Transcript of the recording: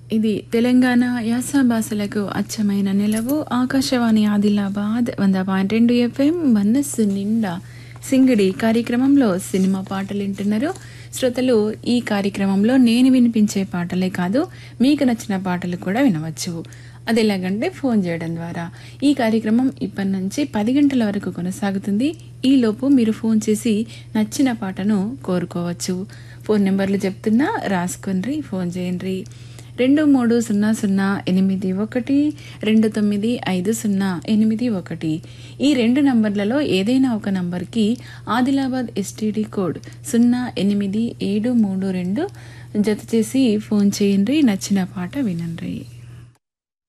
ఇది తెలంగాణ యాస భాషలకు అచ్చమైన నిలవు ఆకాశవాణి ఆదిలాబాద్ వంద పాయింట్ రెండు ఎఫ్ఎం మనస్సు నిండా సింగిడి కార్యక్రమంలో సినిమా పాటలు వింటున్నారు శ్రోతలు ఈ కార్యక్రమంలో నేను వినిపించే పాటలే కాదు మీకు నచ్చిన పాటలు కూడా వినవచ్చు అది ఎలాగంటే ఫోన్ చేయడం ద్వారా ఈ కార్యక్రమం ఇప్పటి నుంచి పది గంటల వరకు కొనసాగుతుంది ఈలోపు మీరు ఫోన్ చేసి నచ్చిన పాటను కోరుకోవచ్చు ఫోన్ నెంబర్లు చెప్తున్నా రాసుకొని ఫోన్ చేయండి రెండు మూడు సున్నా సున్నా ఎనిమిది ఒకటి రెండు తొమ్మిది ఐదు సున్నా ఎనిమిది ఒకటి ఈ రెండు నంబర్లలో ఏదైనా ఒక నంబర్కి ఆదిలాబాద్ ఎస్టీడీ కోడ్ సున్నా ఎనిమిది ఏడు మూడు రెండు జత చేసి ఫోన్ చేయండి నచ్చిన పాట వినండి